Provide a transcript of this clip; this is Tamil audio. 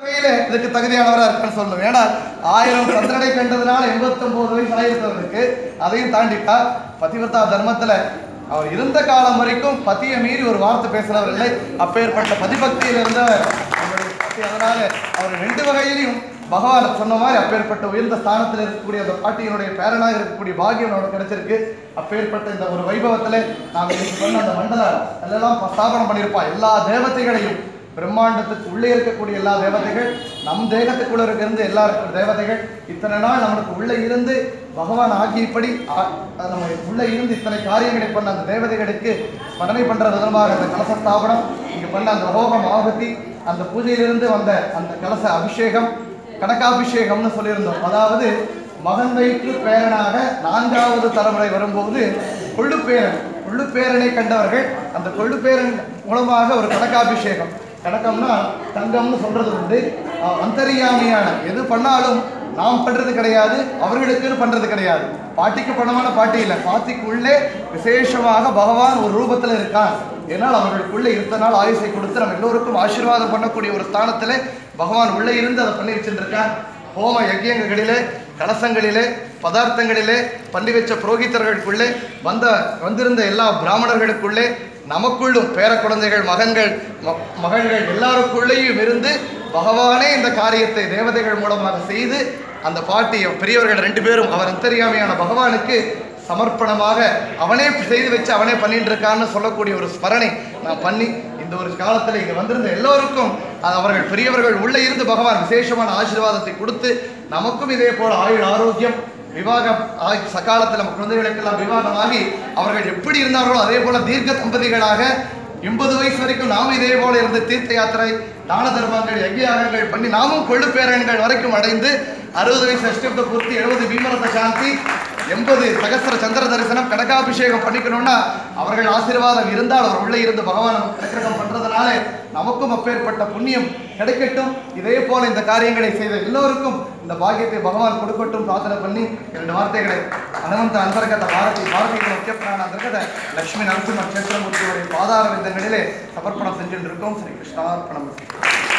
வகையில இதுக்கு தகுதியானவரா இருக்கான்னு சொல்லணும் ஏன்னா ஆயிரம் சந்திரனை கண்டதுனால எண்பத்தி ஒன்பது வயசு ஆயிருந்தவருக்கு அதையும் தாண்டிட்டா பதிவிரதா தர்மத்துல அவர் இருந்த காலம் வரைக்கும் பத்தியை மீறி ஒரு வார்த்தை பேசுறவர் இல்லை அப்பேற்பட்ட பதிபக்தியில் இருந்தவர் அவருடைய பத்தி. அதனால அவர் ரெண்டு வகையிலையும் பகவான் சொன்ன மாதிரி அப்பேற்பட்ட உயர்ந்த ஸ்தானத்தில் இருக்கக்கூடிய அந்த பாட்டியினுடைய பேரனாக இருக்கக்கூடிய பாக்கியம் நமக்கு கிடைச்சிருக்கு அப்பேற்பட்ட இந்த ஒரு வைபவத்துல நாங்கள் இன்னைக்கு சொன்ன அந்த மண்டல எல்லாம் ஸ்தாபனம் பண்ணியிருப்பா எல்லா தேவதைகளையும் பிரம்மாண்டத்துக்கு உள்ளே இருக்கக்கூடிய எல்லா தேவதைகள் நம் தேகத்துக்குள்ள இருந்து எல்லா இருக்கிற தேவதைகள் இத்தனை நாள் நம்மளுக்கு உள்ளே இருந்து பகவான் ஆகியபடி ஆ- நம்ம உள்ளே இருந்து இத்தனை காரியங்களை பண்ண அந்த தேவதைகளுக்கு ஸ்மரணை பண்ற விதமாக அந்த கலச ஸ்தாபனம் இங்க பண்ண அந்த ஹோகம் ஆகுதி அந்த பூஜையிலிருந்து வந்த அந்த கலச அபிஷேகம் கனகாபிஷேகம்னு சொல்லியிருந்தோம் அதாவது மகன் வயிற்று பேரனாக நான்காவது தலைமுறை வரும்போது கொள்ளுப்பேரன் கொள்ளுப்பேரனை கண்டவர்கள் அந்த கொள்ளுப்பேரன் மூலமாக ஒரு கனகாபிஷேகம் கணக்கம்னா தங்கம்னு சொல்றது உண்டு அஹ் அந்தரியாமியான எது பண்ணாலும் நாம் பண்றது கிடையாது அவர்களுக்குன்னு பண்றது கிடையாது பாட்டிக்கு பணமான பாட்டி இல்லை பாட்டிக்குள்ளே விசேஷமாக பகவான் ஒரு ரூபத்தில் இருக்கான் ஏன்னால் அவர்களுக்குள்ளே இருந்த நாள் ஆயுசை கொடுத்து நம்ம எல்லோருக்கும் ஆசீர்வாதம் பண்ணக்கூடிய ஒரு ஸ்தானத்திலே பகவான் உள்ளே இருந்து அதை பண்ணி வச்சுருக்கான் ஹோம யஜ்யங்களிலே கலசங்களிலே பதார்த்தங்களிலே பண்ணி வச்ச புரோகிதர்களுக்குள்ளே வந்த வந்திருந்த எல்லா பிராமணர்களுக்குள்ளே நமக்குள்ளும் பேர குழந்தைகள் மகன்கள் ம- மகள்கள் எல்லாருக்குள்ளேயும் இருந்து பகவானே இந்த காரியத்தை தேவதைகள் மூலமாக செய்து அந்த பாட்டி பெரியவர்கள் ரெண்டு பேரும் அவர் அந்தரியாமையான பகவானுக்கு சமர்ப்பணமாக அவனே செய்து வச்சு அவனே பண்ணிட்டு இருக்கான்னு சொல்லக்கூடிய ஒரு ஸ்மரணை நான் பண்ணி இந்த ஒரு காலத்தில் இங்கே வந்திருந்த எல்லோருக்கும் அது அவர்கள் பெரியவர்கள் உள்ளே இருந்து பகவான் விசேஷமான ஆசீர்வாதத்தை கொடுத்து நமக்கும் இதே போல ஆயுள் ஆரோக்கியம் விவாகம் ஆகி சகாலத்தில் நம்ம குழந்தைகளுக்கெல்லாம் விவாகமாகி அவர்கள் எப்படி இருந்தார்களோ அதே போல தீர்க்க தம்பதிகளாக எண்பது வயசு வரைக்கும் நாமும் இதே போல இருந்து தீர்த்த யாத்திரை தான தர்மங்கள் யஜ்யாகங்கள் பண்ணி நாமும் கொள்ளு பேரன்கள் வரைக்கும் அடைந்து அறுபது வயசு அஷ்டப்த பூர்த்தி எழுபது பீமரத சாந்தி எண்பது சகஸ்திர சந்திர தரிசனம் கனகாபிஷேகம் பண்ணிக்கணும்னா அவர்கள் ஆசீர்வாதம் இருந்தால் அவர் உள்ளே இருந்து பகவான் நமக்கு பிரகிரகம் பண்றதுனால நமக்கும் அப்பேற்பட்ட புண்ணியம் கிடைக்கட்டும் இதே போல இந்த காரியங்களை செய்த எல்லோருக்கும் இந்த பாக்கியத்தை பகவான் கொடுக்கட்டும் பிரார்த்தனை பண்ணி இரண்டு வார்த்தைகளை ಹನುಮಂತ ಅಂತರ್ಗತ ಭಾರತಿ ಭಾರತೀಯ ಮುಖ್ಯ ಪ್ರಾಣ ಅಂತರ್ಗತ ಲಕ್ಷ್ಮೀ ನರಸಿಂಹ ಕ್ಷೇತ್ರಮೂರ್ತಿಯವರ ಪಾದಾರ ವಿಧங்களிலே ಸಮರ್ಪಣ செஞ்சிருக்கோம் ஸ்ரீ கிருஷ்ணார்ப்பணம்